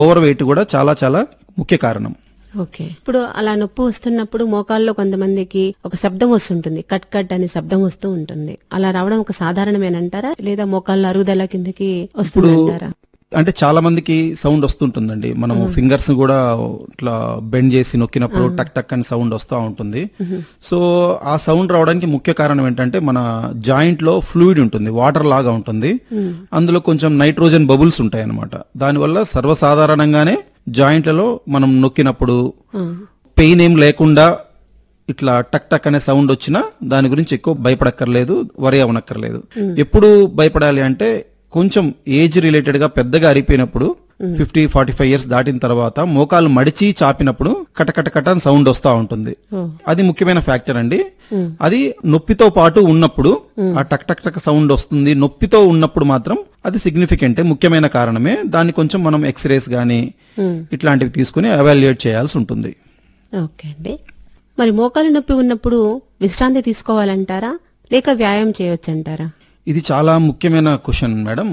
Over weight కూడా చాలా చాలా ముఖ్య కారణం ఓకే ఇప్పుడు అలా నొప్పి వస్తున్నప్పుడు మోకాల్లో కొంతమందికి ఒక శబ్దం వస్తుంటుంది కట్ కట్ అనే శబ్దం వస్తూ ఉంటుంది అలా రావడం ఒక సాధారణమేనంటారా లేదా మోకాళ్ళ అరుగుదల కిందకి వస్తుంది అంటారా అంటే చాలా మందికి సౌండ్ వస్తుంటుందండి మనము ఫింగర్స్ కూడా ఇట్లా బెండ్ చేసి నొక్కినప్పుడు టక్ టక్ అని సౌండ్ వస్తూ ఉంటుంది సో ఆ సౌండ్ రావడానికి ముఖ్య కారణం ఏంటంటే మన జాయింట్ లో ఫ్లూయిడ్ ఉంటుంది వాటర్ లాగా ఉంటుంది అందులో కొంచెం నైట్రోజన్ బబుల్స్ ఉంటాయి అనమాట దానివల్ల సర్వసాధారణంగానే జాయింట్లలో మనం నొక్కినప్పుడు పెయిన్ ఏం లేకుండా ఇట్లా టక్ టక్ అనే సౌండ్ వచ్చినా దాని గురించి ఎక్కువ భయపడక్కర్లేదు వరి అవనక్కర్లేదు ఎప్పుడు భయపడాలి అంటే కొంచెం ఏజ్ రిలేటెడ్ గా పెద్దగా అరిపోయినప్పుడు ఫిఫ్టీ ఫార్టీ ఫైవ్ ఇయర్స్ దాటిన తర్వాత మోకాలు మడిచి చాపినప్పుడు కటకట కట అని సౌండ్ వస్తా ఉంటుంది ఓ. అది ముఖ్యమైన ఫ్యాక్టర్ అండి అది నొప్పితో పాటు ఉన్నప్పుడు ఆ టక్ టక్ టక్ సౌండ్ వస్తుంది నొప్పితో ఉన్నప్పుడు మాత్రం అది సిగ్నిఫికెంటే ముఖ్యమైన కారణమే దాన్ని కొంచెం మనం ఎక్స్రేస్ గానీ ఇట్లాంటివి తీసుకుని ఎవాల్యుయేట్ చేయాల్సి ఉంటుంది ఓకే అండి మరి మోకాలు నొప్పి ఉన్నప్పుడు విశ్రాంతి తీసుకోవాలంటారా లేక వ్యాయామం చేయొచ్చంటారా ఇది చాలా ముఖ్యమైన క్వశ్చన్ మేడం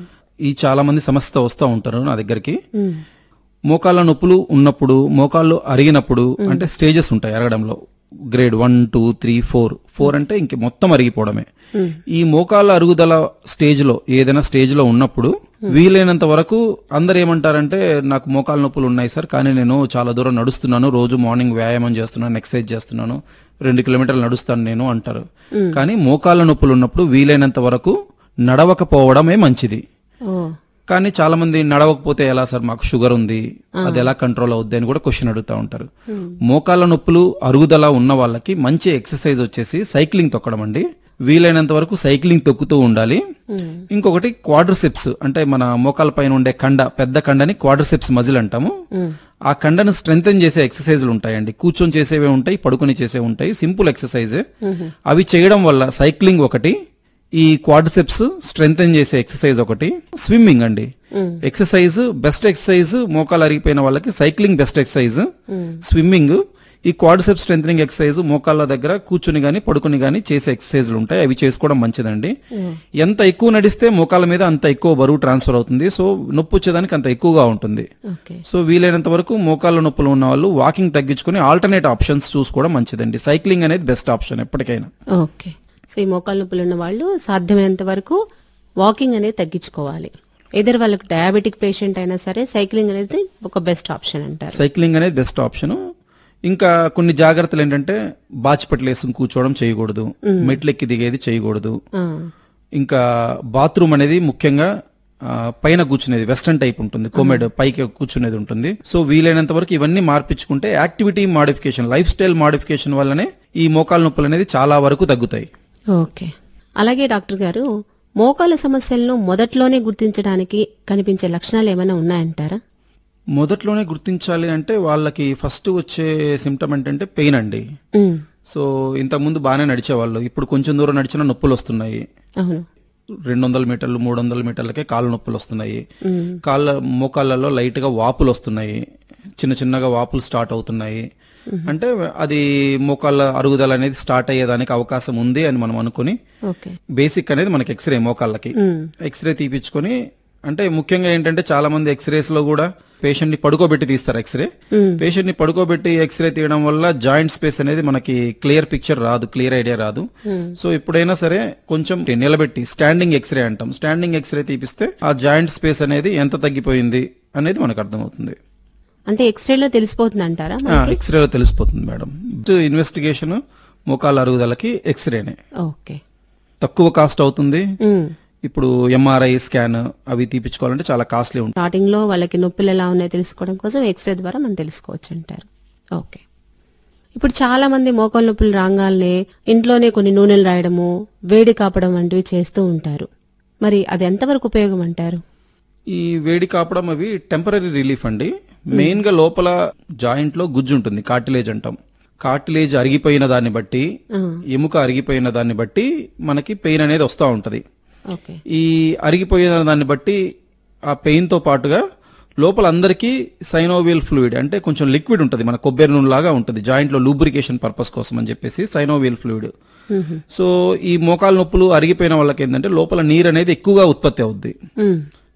ఈ చాలా మంది సమస్యతో వస్తూ ఉంటారు నా దగ్గరికి ఉమ్, మోకాళ్ళ నొప్పులు ఉన్నప్పుడు మోకాళ్ళు అరిగినప్పుడు అంటే స్టేజెస్ ఉంటాయి అరగడంలో grade one two three four four అంటే ఇంక మొత్తం అరిగిపోవడమే ఈ మోకాళ్ళ అరుగుదల స్టేజ్ లో ఏదైనా స్టేజ్ లో ఉన్నప్పుడు వీలైనంత వరకు అందరు ఏమంటారంటే నాకు మోకాళ్ళ నొప్పులు ఉన్నాయి సార్ కానీ నేను చాలా దూరం నడుస్తున్నాను రోజు మార్నింగ్ వ్యాయామం చేస్తున్నాను ఎక్సర్సైజ్ చేస్తున్నాను రెండు కిలోమీటర్లు నడుస్తాను నేను అంటారు కానీ మోకాళ్ళ నొప్పులు ఉన్నప్పుడు వీలైనంత వరకు నడవకపోవడమే మంచిది ఓ కానీ చాలా మంది నడవకపోతే ఎలా సార్ మాకు షుగర్ ఉంది అది ఎలా కంట్రోల్ అవుద్ది అని కూడా క్వశ్చన్ అడుగుతా ఉంటారు మోకాళ్ళ నొప్పులు అరుగుదల ఉన్న వాళ్ళకి మంచి ఎక్సర్సైజ్ వచ్చేసి సైక్లింగ్ తొక్కడం అండి వీలైనంత వరకు సైక్లింగ్ తొక్కుతూ ఉండాలి ఇంకొకటి క్వాడ్రసెప్స్ అంటే మన మోకాల పైన ఉండే కండ పెద్ద కండని క్వాడ్రసెప్స్ మజిల్ అంటాము ఆ కండను స్ట్రెంగ్ చేసే ఎక్సర్సైజ్లు ఉంటాయండి కూర్చొని చేసేవే ఉంటాయి పడుకొని చేసేవి ఉంటాయి సింపుల్ ఎక్సర్సైజే అవి చేయడం వల్ల సైక్లింగ్ ఒకటి ఈ క్వాడ్రిసెప్స్ స్ట్రెంగ్ చేసే ఎక్సర్సైజ్ ఒకటి స్విమ్మింగ్ అండి ఎక్సర్సైజ్ బెస్ట్ ఎక్సర్సైజ్ మోకాలు అరిగిపోయిన వాళ్ళకి సైక్లింగ్ బెస్ట్ ఎక్సర్సైజ్ స్విమ్మింగ్ ఈ క్వాడ్రిసెప్ స్ట్రెంగ్ ఎక్సర్సైజ్ మోకాళ్ళ దగ్గర కూర్చుని గాని పడుకుని గాని చేసే ఎక్సర్సైజ్లు ఉంటాయి అవి చేసుకోవడం మంచిదండి ఎంత ఎక్కువ నడిస్తే మోకాళ్ళ మీద అంత ఎక్కువ బరువు ట్రాన్స్ఫర్ అవుతుంది సో నొప్పి వచ్చేదానికి అంత ఎక్కువగా ఉంటుంది ఓకే సో వీలైనంత వరకు మోకాళ్ళ నొప్పులు ఉన్న వాళ్ళు వాకింగ్ తగ్గించుకుని ఆల్టర్నేట్ ఆప్షన్స్ చూసుకోవడం మంచిదండి సైక్లింగ్ అనేది బెస్ట్ ఆప్షన్ ఎప్పటికైనా ఓకే సో ఈ మోకాలు నొప్పులు ఉన్న వాళ్ళు సాధ్యమైనంత వరకు వాకింగ్ అనేది తగ్గించుకోవాలి ఎదర్ వాళ్ళకి డయాబెటిక్ పేషెంట్ అయినా సరే సైక్లింగ్ అనేది ఒక బెస్ట్ ఆప్షన్ అంటారు సైక్లింగ్ అనేది బెస్ట్ ఆప్షన్ ఇంకా కొన్ని జాగ్రత్తలు ఏంటంటే బాచిపట్లు వేసుకుని కూర్చోవడం చేయకూడదు మెట్లెక్కి దిగేది చేయకూడదు ఆ, ఇంకా బాత్రూమ్ అనేది ముఖ్యంగా ఆ, పైన కూర్చునేది వెస్టర్న్ టైప్ ఉంటుంది కోమెడ్ పైకి కూర్చునేది ఉంటుంది సో వీలైనంత వరకు ఇవన్నీ మార్పించుకుంటే activity modification lifestyle modification వల్లనే ఈ మోకాలు నొప్పులు అనేది చాలా వరకు తగ్గుతాయి ఓకే అలాగే డాక్టర్ గారు మోకాల సమస్యలను మొదట్లోనే గుర్తించడానికి కనిపించే లక్షణాలు ఏమైనా ఉన్నాయంటారా మొదట్లోనే గుర్తించాలి అంటే వాళ్ళకి ఫస్ట్ వచ్చే సిమ్టమ్ ఏంటంటే పెయిన్ అండి ఉమ్, సో ఇంతకుముందు బాగానే నడిచేవాళ్ళు ఇప్పుడు కొంచెం దూరం నడిచినా నొప్పులు వస్తున్నాయి అవును రెండు వందల మీటర్లు మూడు వందల మీటర్లకే కాళ్ళ నొప్పులు వస్తున్నాయి ఉమ్, కాళ్ళ మోకాళ్ళలో లైట్ గా వాపులు వస్తున్నాయి చిన్న చిన్నగా వాపులు స్టార్ట్ అవుతున్నాయి అంటే అది మోకాళ్ళ అరుగుదల అనేది స్టార్ట్ అయ్యేదానికి అవకాశం ఉంది అని మనం అనుకుని ఓకే బేసిక్ అనేది మనకి ఎక్స్రే మోకాళ్ళకి ఉమ్, ఎక్స్రే తీపించుకొని అంటే ముఖ్యంగా ఏంటంటే చాలా మంది ఎక్స్రేస్ లో కూడా పేషెంట్ ని పడుకోబెట్టి తీస్తారు ఎక్స్రే ఉమ్, పేషెంట్ ని పడుకోబెట్టి ఎక్స్రే తీయడం వల్ల జాయింట్ స్పేస్ అనేది మనకి క్లియర్ పిక్చర్ రాదు క్లియర్ ఐడియా రాదు సో ఎప్పుడైనా సరే కొంచెం నిలబెట్టి స్టాండింగ్ ఎక్స్రే అంటాం స్టాండింగ్ ఎక్స్రే తీపిస్తే ఆ జాయింట్ స్పేస్ అనేది ఎంత తగ్గిపోయింది అనేది మనకు అర్థమవుతుంది అంటే ఎక్స్రేలో తెలిసిపోతుంది అంటారా ఎక్స్రేలో తెలిసిపోతుంది మేడం ఇన్వెస్టిగేషన్ మోకాళ్ళ అరుగుదలకి ఎక్స్రేనే ఓకే తక్కువ కాస్ట్ అవుతుంది ఉమ్, ఇప్పుడు ఎంఆర్ఐ స్కాన్ అవి తీపించుకోవాలంటే చాలా కాస్ట్లీ ఉంటుంది స్టార్టింగ్ లో వాళ్ళకి నొప్పులు ఎలా ఉన్నాయో తెలుసుకోవడం కోసం ఎక్స్రే ద్వారా మనం తెలుసుకోవచ్చు అంటారు ఓకే ఇప్పుడు చాలా మంది మోకాలు నొప్పులు రాగానే ఇంట్లోనే కొన్ని నూనెలు రాయడము వేడి కాపడం వంటివి చేస్తూ ఉంటారు మరి అది ఎంతవరకు ఉపయోగం అంటారు ఈ వేడి కాపడం అవి టెంపరీ రిలీఫ్ అండి మెయిన్ గా లోపల జాయింట్ లో గుజ్జు ఉంటుంది కార్టిలేజ్ అంటాం కార్టిలేజ్ అరిగిపోయిన దాన్ని బట్టి ఆ, ఎముక అరిగిపోయిన దాన్ని బట్టి మనకి పెయిన్ అనేది వస్తూ ఉంటది ఓకే ఈ అరిగిపోయిన దాన్ని బట్టి ఆ పెయిన్ తో పాటుగా లోపల అందరికీ సైనోవియల్ ఫ్లూయిడ్ అంటే కొంచెం లిక్విడ్ ఉంటుంది మన కొబ్బరి నూనె లాగా ఉంటుంది జాయింట్ లో లూబ్రికేషన్ పర్పస్ కోసం అని చెప్పేసి సైనోవియల్ ఫ్లూయిడ్ మ్మ్. సో ఈ మోకాలు నొప్పులు అరిగిపోయిన వాళ్ళకి ఏంటంటే లోపల నీరు అనేది ఎక్కువగా ఉత్పత్తి అవుద్ది మ్మ్.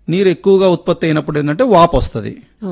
నీరు ఎక్కువగా ఉత్పత్తి అయినప్పుడు ఏంటంటే వాపు వస్తుంది